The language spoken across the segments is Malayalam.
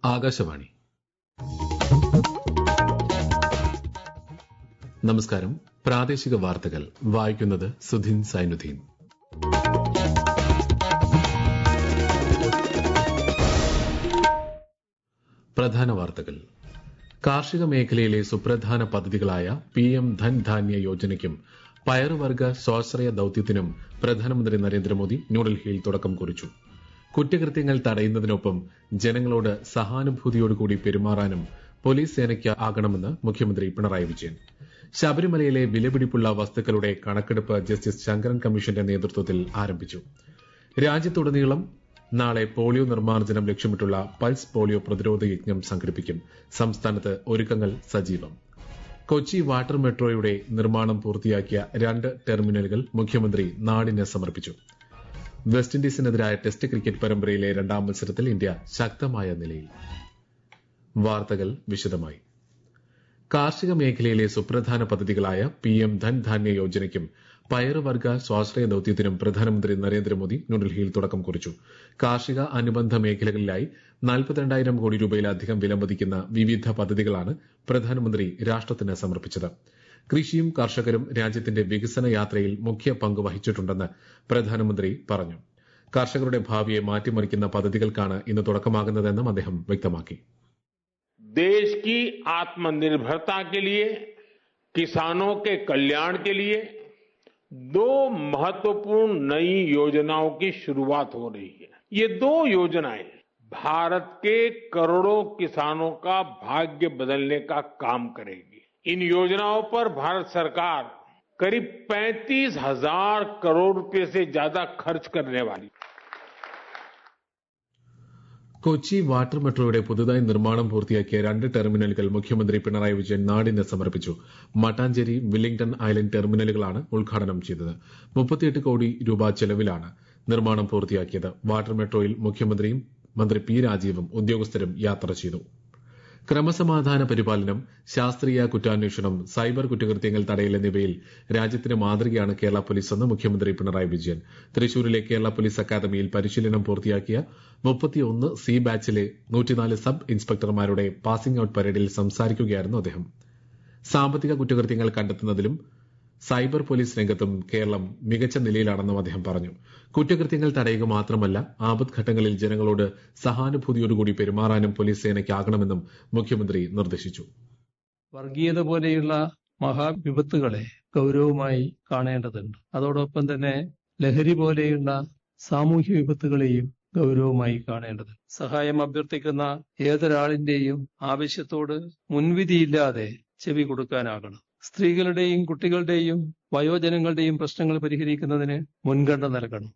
ആകാശവാണി നമസ്കാരം പ്രാദേശിക വാർത്തകൾ വായിക്കുന്നത് സുധിൻ സൈനുദ്ദീൻ പ്രധാന വാർത്തകൾ കാർഷിക മേഖലയിലെ സുപ്രധാന പദ്ധതികളായ പി എം ധൻധാന്യ യോജനയ്ക്കും പയറുവർഗ സ്വാശ്രയ ദൌത്യത്തിനും പ്രധാനമന്ത്രി നരേന്ദ്രമോദി ന്യൂഡൽഹിയിൽ തുടക്കം കുറിച്ചു കുറ്റകൃത്യങ്ങൾ തടയുന്നതിനൊപ്പം ജനങ്ങളോട് സഹാനുഭൂതിയോടുകൂടി പെരുമാറാനും പോലീസ് സേനയ്ക്ക് ആകണമെന്ന് മുഖ്യമന്ത്രി പിണറായി വിജയൻ ശബരിമലയിലെ വിലപിടിപ്പുള്ള വസ്തുക്കളുടെ കണക്കെടുപ്പ് ജസ്റ്റിസ് ശങ്കരൻ കമ്മീഷന്റെ നേതൃത്വത്തിൽ ആരംഭിച്ചു രാജ്യത്തുടനീളം നാളെ പോളിയോ നിർമ്മാർജ്ജനം ലക്ഷ്യമിട്ടുള്ള പൾസ് പോളിയോ പ്രതിരോധ യജ്ഞം സംഘടിപ്പിക്കും സംസ്ഥാനത്ത് ഒരുക്കങ്ങൾ സജീവം കൊച്ചി വാട്ടർ മെട്രോയുടെ നിർമ്മാണം പൂർത്തിയാക്കിയ രണ്ട് ടെർമിനലുകൾ മുഖ്യമന്ത്രി നാടിന് സമർപ്പിച്ചു വെസ്റ്റ് ഇൻഡീസിനെതിരായ ടെസ്റ്റ് ക്രിക്കറ്റ് പരമ്പരയിലെ രണ്ടാം മത്സരത്തിൽ ഇന്ത്യ ശക്തമായ നിലയിൽ വാർത്തകൾ വിശദമായി കാർഷിക മേഖലയിലെ സുപ്രധാന പദ്ധതികളായ പി എം ധൻധാന്യ യോജനയ്ക്കും പയറുവർഗ സ്വാശ്രയ ദൌത്യത്തിനും പ്രധാനമന്ത്രി നരേന്ദ്രമോദി ന്യൂഡൽഹിയിൽ തുടക്കം കുറിച്ചു കാർഷിക അനുബന്ധ മേഖലകളിലായി നാൽപ്പത്തിരണ്ടായിരം കോടി രൂപയിലധികം വിലമതിക്കുന്ന വിവിധ പദ്ധതികളാണ് പ്രധാനമന്ത്രി രാഷ്ട്രത്തിന് സമർപ്പിച്ചത് കൃഷിയും കർഷകരും രാജ്യത്തിന്റെ വികസന യാത്രയിൽ മുഖ്യ പങ്ക് വഹിച്ചിട്ടുണ്ടെന്ന് പ്രധാനമന്ത്രി പറഞ്ഞു കർഷകരുടെ ഭാവിയെ മാറ്റിമറിക്കുന്ന പദ്ധതികൾക്കാണ് ഇന്ന് തുടക്കമാകുന്നതെന്നും അദ്ദേഹം വ്യക്തമാക്കി देश की आत्मनिर्भरता के लिए किसानों के कल्याण के लिए दो महत्वपूर्ण नई योजनाओं की शुरुआत हो रही है ये दो योजनाएं भारत के करोड़ों किसानों का भाग्य बदलने का काम करेगी इन योजनाओं पर भारत सरकार करीब पैंतीस हजार करोड़ रुपए से ज्यादा खर्च करने वाली കൊച്ചി വാട്ടർ മെട്രോയുടെ പുതുതായി നിർമ്മാണം പൂർത്തിയാക്കിയ രണ്ട് ടെർമിനലുകൾ മുഖ്യമന്ത്രി പിണറായി വിജയൻ നാടിന് സമർപ്പിച്ചു മട്ടാഞ്ചേരി വില്ലിംഗ്ടൺ ഐലൻഡ് ടെർമിനലുകളാണ് ഉദ്ഘാടനം ചെയ്തത് മുപ്പത്തിയെട്ട് കോടി രൂപ ചെലവിലാണ് നിർമ്മാണം പൂർത്തിയാക്കിയത് വാട്ടർ മെട്രോയിൽ മുഖ്യമന്ത്രിയും മന്ത്രി പി രാജീവും ഉദ്യോഗസ്ഥരും യാത്ര ചെയ്തു ക്രമസമാധാന പരിപാലനം ശാസ്ത്രീയ കുറ്റാന്വേഷണം സൈബർ കുറ്റകൃത്യങ്ങൾ തടയൽ എന്നിവയിൽ രാജ്യത്തിന് മാതൃകയാണ് കേരള പോലീസ് എന്ന് മുഖ്യമന്ത്രി പിണറായി വിജയൻ തൃശൂരിലെ കേരള പോലീസ് അക്കാദമിയിൽ പരിശീലനം പൂർത്തിയാക്കിയ മുപ്പത്തിയൊന്ന് സി ബാച്ചിലെ നൂറ്റിനാല് സബ് ഇൻസ്പെക്ടർമാരുടെ പാസിംഗ് ഔട്ട് പരേഡിൽ സംസാരിക്കുകയായിരുന്നു അദ്ദേഹം സാമ്പത്തിക കുറ്റകൃത്യങ്ങൾ കണ്ടെത്തുന്നതിലും സൈബർ പോലീസ് രംഗത്തും കേരളം മികച്ച നിലയിലാണെന്നും അദ്ദേഹം പറഞ്ഞു കുറ്റകൃത്യങ്ങൾ തടയുക മാത്രമല്ല ആപത്ഘട്ടങ്ങളിൽ ജനങ്ങളോട് സഹാനുഭൂതിയോടുകൂടി പെരുമാറാനും പോലീസ് സേനയ്ക്കാകണമെന്നും മുഖ്യമന്ത്രി നിർദ്ദേശിച്ചു വർഗീയത പോലെയുള്ള മഹാവിപത്തുകളെ ഗൗരവമായി കാണേണ്ടതുണ്ട് അതോടൊപ്പം തന്നെ ലഹരി പോലെയുള്ള സാമൂഹ്യ വിപത്തുകളെയും ഗൗരവമായി കാണേണ്ടത് സഹായം അഭ്യർത്ഥിക്കുന്ന ഏതൊരാളിന്റെയും ആവശ്യത്തോട് മുൻവിധിയില്ലാതെ ചെവി കൊടുക്കാനാകണം സ്ത്രീകളുടെയും കുട്ടികളുടെയും വയോജനങ്ങളുടെയും പ്രശ്നങ്ങൾ പരിഹരിക്കുന്നതിന് മുൻഗണന നൽകണം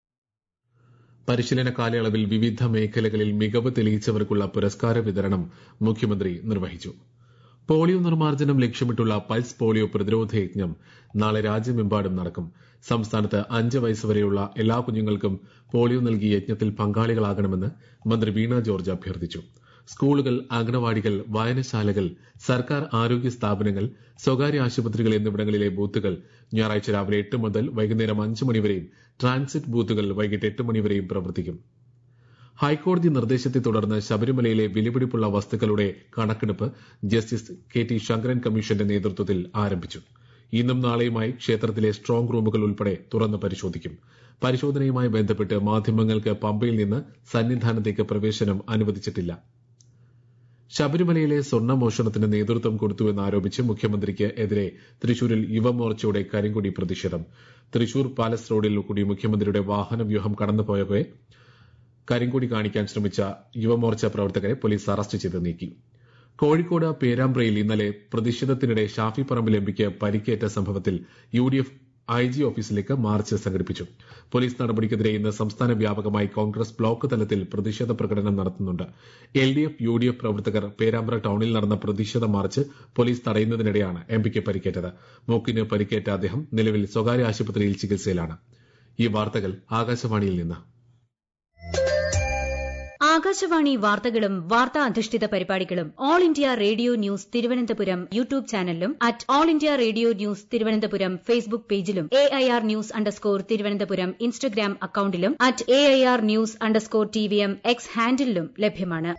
പരിശീലന കാലയളവിൽ വിവിധ മേഖലകളിൽ മികവ് തെളിയിച്ചവർക്കുള്ള പുരസ്കാര വിതരണം മുഖ്യമന്ത്രി നിർവഹിച്ചു പോളിയോ നിർമ്മാർജ്ജനം ലക്ഷ്യമിട്ടുള്ള പൾസ് പോളിയോ പ്രതിരോധ യജ്ഞം നാളെ രാജ്യമെമ്പാടും നടക്കും സംസ്ഥാനത്ത് അഞ്ച് വയസ്സുവരെയുള്ള എല്ലാ കുഞ്ഞുങ്ങൾക്കും പോളിയോ നൽകി യജ്ഞത്തിൽ പങ്കാളികളാകണമെന്ന് മന്ത്രി വീണ ജോർജ് അഭ്യർത്ഥിച്ചു സ്കൂളുകൾ അങ്കണവാടികൾ വായനശാലകൾ സർക്കാർ ആരോഗ്യ സ്ഥാപനങ്ങൾ സ്വകാര്യ ആശുപത്രികൾ എന്നിവിടങ്ങളിലെ ബൂത്തുകൾ ഞായറാഴ്ച രാവിലെ എട്ട് മുതൽ വൈകുന്നേരം അഞ്ച് മണിവരെയും ട്രാൻസിറ്റ് ബൂത്തുകൾ വൈകിട്ട് എട്ട് മണിവരെയും പ്രവർത്തിക്കും ഹൈക്കോടതി നിർദ്ദേശത്തെ തുടർന്ന് ശബരിമലയിലെ വിലപിടിപ്പുള്ള വസ്തുക്കളുടെ കണക്കെടുപ്പ് ജസ്റ്റിസ് കെ ടി ശങ്കരൻ കമ്മീഷന്റെ നേതൃത്വത്തിൽ ആരംഭിച്ചു ഇന്നും നാളെയുമായി ക്ഷേത്രത്തിലെ സ്ട്രോങ് റൂമുകൾ ഉൾപ്പെടെ തുറന്ന് പരിശോധിക്കും പരിശോധനയുമായി ബന്ധപ്പെട്ട് മാധ്യമങ്ങൾക്ക് പമ്പയിൽ നിന്ന് സന്നിധാനത്തേക്ക് പ്രവേശനം അനുവദിച്ചിട്ടില്ല ശബരിമലയിലെ സ്വർണ്ണമോഷണത്തിന് നേതൃത്വം കൊടുത്തുവെന്ന് ആരോപിച്ച് മുഖ്യമന്ത്രിക്ക് എതിരെ തൃശൂരിൽ യുവമോർച്ചയുടെ കരിങ്കൊടി പ്രതിഷേധം തൃശൂർ പാലസ് റോഡിൽ കൂടി മുഖ്യമന്ത്രിയുടെ വാഹനവ്യൂഹം കടന്നുപോയപ്പോഴെ കരിങ്കൊടി കാണിക്കാൻ ശ്രമിച്ച യുവമോർച്ച പ്രവർത്തകരെ പോലീസ് അറസ്റ്റ് ചെയ്ത് നീക്കി കോഴിക്കോട് പേരാമ്പ്രയിൽ ഇന്നലെ പ്രതിഷേധത്തിനിടെ ഷാഫി പറമ്പിൽ എംപിക്ക് പരിക്കേറ്റ സംഭവത്തിൽ U D F I G ഓഫീസിലേക്ക് മാർച്ച് സംഘടിപ്പിച്ചു പോലീസ് നടപടിക്കെതിരെ ഇന്ന് സംസ്ഥാന വ്യാപകമായി കോൺഗ്രസ് ബ്ലോക്ക് തലത്തിൽ പ്രതിഷേധ പ്രകടനം നടത്തുന്നുണ്ട് L D F U D F പ്രവർത്തകർ പേരാമ്പ്ര ടൌണിൽ നടന്ന പ്രതിഷേധ മാർച്ച് പോലീസ് തടയുന്നതിനിടെയാണ് എംപിക്ക് പരിക്കേറ്റത് മൂക്കിന് പരിക്കേറ്റ അദ്ദേഹം നിലവിൽ സ്വകാര്യ ആശുപത്രിയിൽ ചികിത്സയിലാണ് ഈ വാർത്തകൾ ആകാശവാണിയിൽ നിന്ന് ആകാശവാണി വാർത്തകളും വാർത്താ അധിഷ്ഠിത പരിപാടികളും All India Radio news Thiruvananthapuram YouTube ചാനലിലും at All India Radio news Thiruvananthapuram Facebook പേജിലും A I R news underscore Thiruvananthapuram Instagram അക്കൌണ്ടിലും at A I R news underscore T V M X ഹാൻഡിലും ലഭ്യമാണ്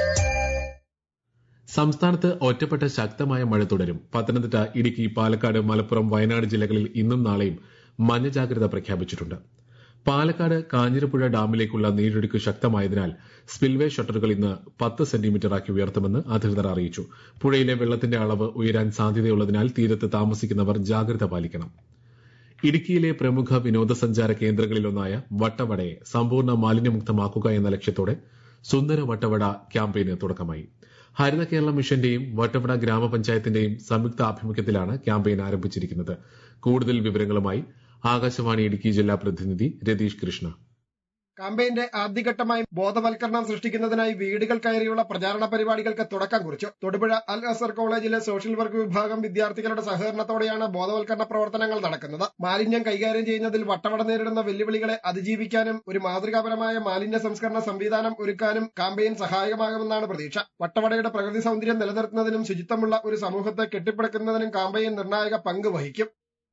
സംസ്ഥാനത്ത് ഒറ്റപ്പെട്ട ശക്തമായ മഴ തുടരും പത്തനംതിട്ട ഇടുക്കി പാലക്കാട് മലപ്പുറം വയനാട് ജില്ലകളിൽ ഇന്നും നാളെയും മഞ്ഞ ജാഗ്രത പ്രഖ്യാപിച്ചിട്ടുണ്ട് പാലക്കാട് കാഞ്ഞിരപ്പുഴ ഡാമിലേക്കുള്ള നീരൊഴുക്ക് ശക്തമായതിനാൽ സ്പിൽവേ ഷട്ടറുകൾ ഇന്ന് പത്ത് സെന്റിമീറ്ററാക്കി ഉയർത്തുമെന്ന് അധികൃതർ അറിയിച്ചു പുഴയിലെ വെള്ളത്തിന്റെ അളവ് ഉയരാൻ സാധ്യതയുള്ളതിനാൽ തീരത്ത് താമസിക്കുന്നവർ ജാഗ്രത പാലിക്കണം ഇടുക്കിയിലെ പ്രമുഖ വിനോദസഞ്ചാര കേന്ദ്രങ്ങളിലൊന്നായ വട്ടവടയെ സമ്പൂർണ്ണ മാലിന്യമുക്തമാക്കുക എന്ന ലക്ഷ്യത്തോടെ സുന്ദര വട്ടവട ക്യാമ്പയിന് തുടക്കമായി ഹരിത കേരള മിഷന്റെയും വട്ടവട ഗ്രാമപഞ്ചായത്തിന്റെയും സംയുക്ത ആഭിമുഖ്യത്തിലാണ് ക്യാമ്പയിൻ ആരംഭിച്ചിരിക്കുന്നത് കൂടുതൽ വിവരങ്ങളുമായി ആകാശവാണി ഇടുക്കി ജില്ലാ പ്രതിനിധി രതീഷ് കൃഷ്ണ ക്യാമ്പയിന്റെ ആദ്യഘട്ടമായി ബോധവൽക്കരണം സൃഷ്ടിക്കുന്നതിനായി വീടുകൾ കയറിയുള്ള പ്രചാരണ പരിപാടികൾക്ക് തുടക്കം കുറിച്ചു തൊടുപുഴ അൽ അസർ കോളേജിലെ സോഷ്യൽ വർക്ക് വിഭാഗം വിദ്യാർത്ഥികളുടെ സഹകരണത്തോടെയാണ് ബോധവൽക്കരണ പ്രവർത്തനങ്ങൾ നടക്കുന്നത് മാലിന്യം കൈകാര്യം ചെയ്യുന്നതിൽ വട്ടവട നേരിടുന്ന വെല്ലുവിളികളെ അതിജീവിക്കാനും ഒരു മാതൃകാപരമായ മാലിന്യ സംസ്കരണ സംവിധാനം ഒരുക്കാനും ക്യാമ്പയിൻ സഹായകമാകുമെന്നാണ് പ്രതീക്ഷ വട്ടവടയുടെ പ്രകൃതി സൗന്ദര്യം നിലനിർത്തുന്നതിനും ശുചിത്വമുള്ള ഒരു സമൂഹത്തെ കെട്ടിപ്പടുക്കുന്നതിനും ക്യാമ്പയിൻ നിർണായക പങ്ക് വഹിക്കും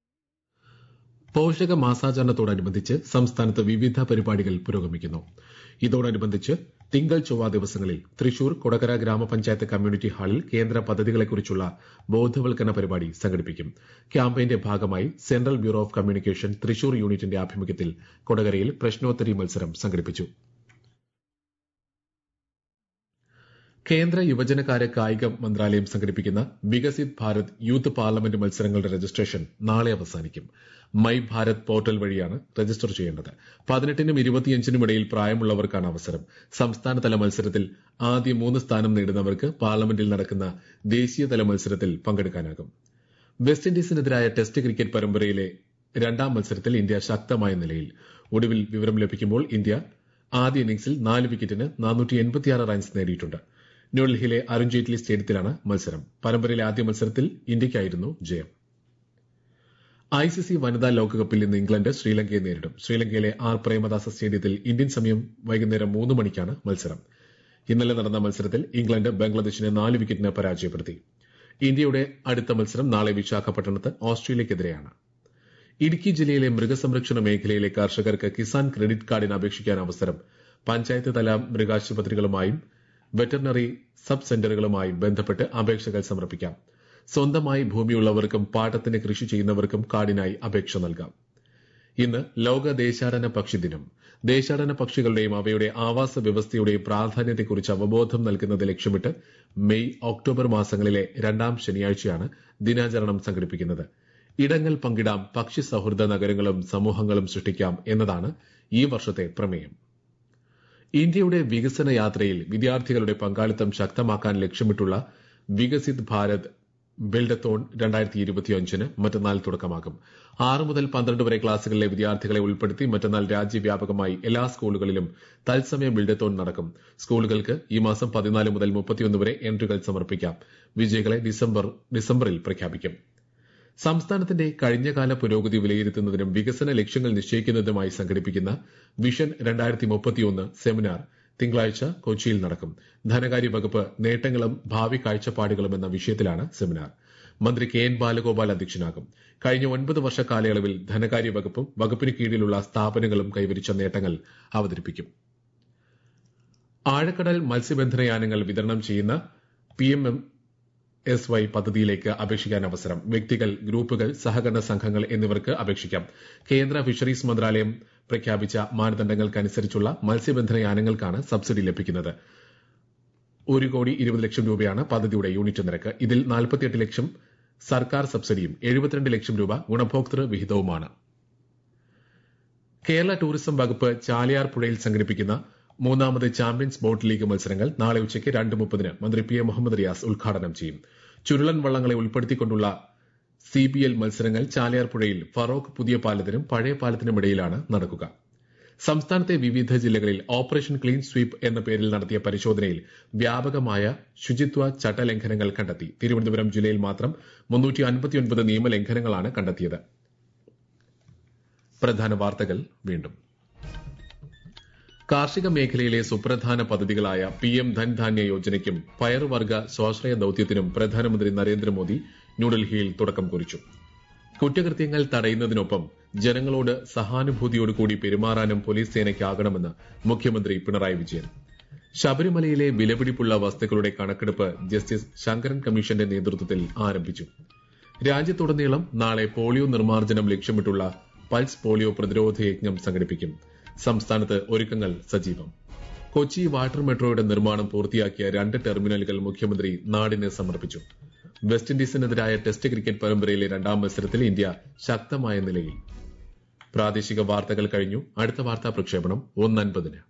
പോഷക മാസാചരണത്തോടനുബന്ധിച്ച് സംസ്ഥാനത്ത് വിവിധ പരിപാടികൾ പുരോഗമിക്കുന്നു ഇതോടനുബന്ധിച്ച് തിങ്കൾ ചൊവ്വ ദിവസങ്ങളിൽ തൃശൂർ കൊടകര ഗ്രാമപഞ്ചായത്ത് കമ്മ്യൂണിറ്റി ഹാളിൽ കേന്ദ്ര പദ്ധതികളെക്കുറിച്ചുള്ള ബോധവൽക്കരണ പരിപാടി സംഘടിപ്പിക്കും ക്യാമ്പയിന്റെ ഭാഗമായി central bureau of communication Thrissur യൂണിറ്റിന്റെ ആഭിമുഖ്യത്തിൽ കൊടകരയിൽ പ്രശ്നോത്തരി മത്സരം സംഘടിപ്പിച്ചു കേന്ദ്ര യുവജനകാര്യ കായിക മന്ത്രാലയം സംഘടിപ്പിക്കുന്ന വികസിത് ഭാരത് യൂത്ത് പാർലമെന്റ് മത്സരങ്ങളുടെ രജിസ്ട്രേഷൻ നാളെ അവസാനിക്കും മൈ ഭാരത് പോർട്ടൽ വഴിയാണ് രജിസ്റ്റർ ചെയ്യേണ്ടത് പതിനെട്ടിനും ഇരുപത്തിയഞ്ചിനും ഇടയിൽ പ്രായമുള്ളവർക്കാണ് അവസരം സംസ്ഥാനതല മത്സരത്തിൽ ആദ്യ മൂന്ന് സ്ഥാനം നേടുന്നവർക്ക് പാർലമെന്റിൽ നടക്കുന്ന ദേശീയതല മത്സരത്തിൽ പങ്കെടുക്കാനാകും വെസ്റ്റ് ഇൻഡീസിനെതിരായ ടെസ്റ്റ് ക്രിക്കറ്റ് പരമ്പരയിലെ രണ്ടാം മത്സരത്തിൽ ഇന്ത്യ ശക്തമായ നിലയിൽ ഒടുവിൽ വിവരം ലഭിക്കുമ്പോൾ ഇന്ത്യ ആദ്യ ഇന്നിംഗ്സിൽ നാല് വിക്കറ്റിന് റൺസ് നേടിയിട്ടുണ്ട് ന്യൂഡൽഹിയിലെ അരുൺ ജെയ്റ്റ്ലി സ്റ്റേഡിയത്തിലാണ് മത്സരം പരമ്പരയിലെ ആദ്യ മത്സരത്തിൽ ഇന്ത്യയ്ക്കായിരുന്നു ജയം ഐസിസി വനിതാ ലോകകപ്പിൽ ഇന്ന് ഇംഗ്ലണ്ട് ശ്രീലങ്കയെ നേരിടും ശ്രീലങ്കയിലെ ആർ പ്രേമദാസ സ്റ്റേഡിയത്തിൽ ഇന്ത്യൻ സമയം വൈകുന്നേരം മൂന്ന് മണിക്കാണ് മത്സരം ഇന്നലെ നടന്ന മത്സരത്തിൽ ഇംഗ്ലണ്ട് ബംഗ്ലാദേശിനെ നാല് വിക്കറ്റിന് പരാജയപ്പെടുത്തി ഇന്ത്യയുടെ അടുത്ത മത്സരം നാളെ വിശാഖപട്ടണത്ത് ഓസ്ട്രേലിയക്കെതിരെയാണ് ഇടുക്കി ജില്ലയിലെ മൃഗസംരക്ഷണ മേഖലയിലെ കർഷകർക്ക് കിസാൻ ക്രെഡിറ്റ് കാർഡിന് അപേക്ഷിക്കാൻ അവസരം പഞ്ചായത്ത് തല മൃഗാശുപത്രികളുമായും വെറ്ററിനറി സബ് സെന്ററുകളുമായും ബന്ധപ്പെട്ട് അപേക്ഷകൾ സമർപ്പിക്കാം സ്വന്തമായി ഭൂമിയുള്ളവർക്കും പാട്ടത്തിന് കൃഷി ചെയ്യുന്നവർക്കും കാർഡിനായി അപേക്ഷ നൽകാം ഇന്ന് ലോക ദേശാടന പക്ഷി ദിനം ദേശാടന പക്ഷികളുടെയും അവയുടെ ആവാസ വ്യവസ്ഥയുടെയും പ്രാധാന്യത്തെക്കുറിച്ച് അവബോധം നൽകുന്നത് ലക്ഷ്യമിട്ട് മെയ് ഒക്ടോബർ മാസങ്ങളിലെ രണ്ടാം ശനിയാഴ്ചയാണ് ദിനാചരണം സംഘടിപ്പിക്കുന്നത് ഇടങ്ങൾ പങ്കിടാം പക്ഷി സൗഹൃദ നഗരങ്ങളും സമൂഹങ്ങളും സൃഷ്ടിക്കാം എന്നതാണ് ഈ വർഷത്തെ പ്രമേയം ഇന്ത്യയുടെ വികസന യാത്രയിൽ വിദ്യാർത്ഥികളുടെ പങ്കാളിത്തം ശക്തമാക്കാൻ ലക്ഷ്യമിട്ടുള്ള വികസിത് ഭാരത് ബിൽഡത്തോൺ രണ്ടായിരത്തി ഇരുപത്തിയഞ്ചിന് മറ്റന്നാൾ തുടക്കമാകും ആറ് മുതൽ പന്ത്രണ്ട് വരെ ക്ലാസുകളിലെ വിദ്യാർത്ഥികളെ ഉൾപ്പെടുത്തി മറ്റന്നാൾ രാജ്യവ്യാപകമായി എല്ലാ സ്കൂളുകളിലും തത്സമയ ബിൽഡത്തോൺ നടക്കും സ്കൂളുകൾക്ക് ഈ മാസം പതിനാല് മുതൽ മുപ്പത്തിയൊന്ന് വരെ എൻട്രികൾ സമർപ്പിക്കാം വിജയികളെ ഡിസംബർ ഡിസംബറിൽ പ്രഖ്യാപിക്കും സംസ്ഥാനത്തിന്റെ കഴിഞ്ഞകാല പുരോഗതി വിലയിരുത്തുന്നതിനും വികസന ലക്ഷ്യങ്ങൾ നിശ്ചയിക്കുന്നതിനുമായി സംഘടിപ്പിക്കുന്ന വിഷൻ രണ്ടായിരത്തി മുപ്പത്തിയൊന്ന് സെമിനാർ തിങ്കളാഴ്ച കൊച്ചിയിൽ നടക്കും ധനകാര്യ വകുപ്പ് നേട്ടങ്ങളും ഭാവി കാഴ്ചപ്പാടുകളും എന്ന വിഷയത്തിലാണ് സെമിനാർ മന്ത്രി കെ എൻ ബാലഗോപാൽ അധ്യക്ഷനാകും കഴിഞ്ഞ ഒൻപത് വർഷ കാലയളവിൽ ധനകാര്യ വകുപ്പും വകുപ്പിന് കീഴിലുള്ള സ്ഥാപനങ്ങളും കൈവരിച്ച നേട്ടങ്ങൾ അവതരിപ്പിക്കും ആഴക്കടൽ മത്സ്യബന്ധന യാനങ്ങൾ വിതരണം ചെയ്യുന്ന P M M S Y പദ്ധതിയിലേക്ക് അപേക്ഷിക്കാൻ അവസരം വ്യക്തികൾ ഗ്രൂപ്പുകൾ സഹകരണ സംഘങ്ങൾ എന്നിവർക്ക് അപേക്ഷിക്കാം കേന്ദ്ര ഫിഷറീസ് മന്ത്രാലയം പ്രഖ്യാപിച്ച മാനദണ്ഡങ്ങൾക്കനുസരിച്ചുള്ള മത്സ്യബന്ധന യാനങ്ങൾക്കാണ് സബ്സിഡി ലഭിക്കുന്നത് ഒരു കോടി ഇരുപത് ലക്ഷം രൂപയാണ് പദ്ധതിയുടെ യൂണിറ്റ് നിരക്ക് ഇതിൽ നാൽപ്പത്തിയെട്ട് ലക്ഷം സർക്കാർ സബ്സിഡിയും എഴുപത്തിരണ്ട് ലക്ഷം രൂപ ഗുണഭോക്തൃ വിഹിതവുമാണ് കേരള ടൂറിസം വകുപ്പ് ചാലിയാർ പുഴയിൽ സംഘടിപ്പിക്കുന്ന മൂന്നാമത് ചാമ്പ്യൻസ് ബോട്ട് ലീഗ് മത്സരങ്ങൾ നാളെ ഉച്ചയ്ക്ക് രണ്ട് മുപ്പതിന് മന്ത്രി പി എ മുഹമ്മദ് റിയാസ് ഉദ്ഘാടനം ചെയ്യും ചുരുളൻ വള്ളങ്ങളെ ഉൾപ്പെടുത്തിക്കൊണ്ടുള്ള സി ബി എൽ മത്സരങ്ങൾ ചാലിയാർ പുഴയിൽ ഫറോക്ക് പുതിയ പാലത്തിനും പഴയ പാലത്തിനും ഇടയിലാണ് നടക്കുക സംസ്ഥാനത്തെ വിവിധ ജില്ലകളിൽ ഓപ്പറേഷൻ ക്ലീൻ സ്വീപ്പ് എന്ന പേരിൽ നടത്തിയ പരിശോധനയിൽ വ്യാപകമായ ശുചിത്വ ചട്ടലംഘനങ്ങൾ കണ്ടെത്തി തിരുവനന്തപുരം ജില്ലയിൽ മാത്രം മുന്നൂറ്റി അൻപത്തിയൊൻപത് നിയമലംഘനങ്ങളാണ് കണ്ടെത്തിയത് പ്രധാന വാർത്തകൾ വീണ്ടും കാർഷിക മേഖലയിലെ സുപ്രധാന പദ്ധതികളായ പി എം ധൻധാന്യ യോജനയ്ക്കും പയറുവർഗ സ്വാശ്രയ ദൌത്യത്തിനും പ്രധാനമന്ത്രി നരേന്ദ്രമോദി ന്യൂഡൽഹിയിൽ തുടക്കം കുറിച്ചു കുറ്റകൃത്യങ്ങൾ തടയുന്നതിനൊപ്പം ജനങ്ങളോട് സഹാനുഭൂതിയോടുകൂടി പെരുമാറാനും പോലീസ് സേനയ്ക്കാകണമെന്ന് മുഖ്യമന്ത്രി പിണറായി വിജയൻ ശബരിമലയിലെ വിലപിടിപ്പുള്ള വസ്തുക്കളുടെ കണക്കെടുപ്പ് ജസ്റ്റിസ് ശങ്കരൻ കമ്മീഷന്റെ നേതൃത്വത്തിൽ ആരംഭിച്ചു രാജ്യത്തുടനീളം നാളെ പോളിയോ നിർമ്മാർജ്ജനം ലക്ഷ്യമിട്ടുള്ള പൾസ് പോളിയോ പ്രതിരോധ യജ്ഞം സംഘടിപ്പിക്കും സംസ്ഥാനത്ത് ഒരുക്കങ്ങൾ സജീവം കൊച്ചി വാട്ടർ മെട്രോയുടെ നിർമ്മാണം പൂർത്തിയാക്കിയ രണ്ട് ടെർമിനലുകൾ മുഖ്യമന്ത്രി നാടിന് സമർപ്പിച്ചു വെസ്റ്റ് ഇൻഡീസിനെതിരായ ടെസ്റ്റ് ക്രിക്കറ്റ് പരമ്പരയിലെ രണ്ടാം മത്സരത്തിൽ ഇന്ത്യ ശക്തമായ നിലയിൽ പ്രാദേശിക വാർത്തകൾ കഴിഞ്ഞു അടുത്ത വാർത്താ പ്രക്ഷേപണം ഒന്നൻപതിന്